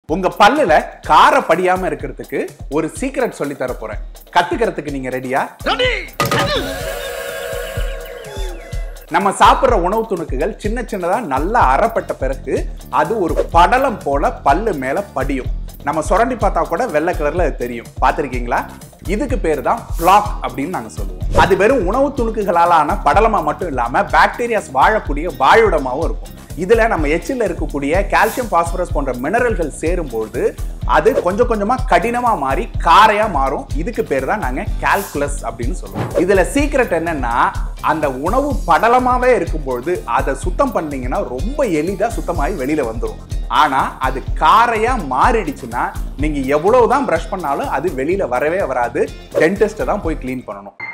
உங்க பல்லுல கார படியாம இருக்கிறதுக்கு ஒரு சீக்ரெட் சொல்லி தர போறேன் கத்துக்கிறதுக்கு நீங்க ரெடியா நம்ம சாப்பிடுற உணவு துணுக்குகள் சின்ன சின்னதா நல்லா அறப்பட்ட பிறகு அது ஒரு படலம் போல பல்லு மேல படியும் நம்ம சுரண்டி பார்த்தா கூட வெள்ளை கலர்ல அது தெரியும் பார்த்திருக்கீங்களா இதுக்கு பேர் தான் பிளாக் அப்படின்னு நாங்க சொல்லுவோம் அது வெறும் உணவு துணுக்குகளால ஆன படலமா மட்டும் இல்லாம பாக்டீரியாஸ் வாழக்கூடிய வாழிடமாவும் இருக்கும் இதுல நம்ம எச்சில் இருக்கக்கூடிய கால்சியம் பாஸ்பரஸ் போன்ற மினரல்கள் சேரும்போது அது கொஞ்சம் கொஞ்சமா கடினமா மாறி காரையா மாறும் இதுக்கு பேர் தான் நாங்க கால்குலஸ் அப்படின்னு சொல்லுவோம் இதுல சீக்ரெட் என்னன்னா அந்த உணவு படலமாவே இருக்கும்பொழுது அதை சுத்தம் பண்ணீங்கன்னா ரொம்ப எளிதா சுத்தமாகி வெளியில வந்துடும் ஆனா அது காரையா மாறிடுச்சுன்னா நீங்க எவ்வளவுதான் பிரஷ் பண்ணாலும் அது வெளியில வரவே வராது டென்டிஸ்ட்டை தான் போய் க்ளீன் பண்ணணும்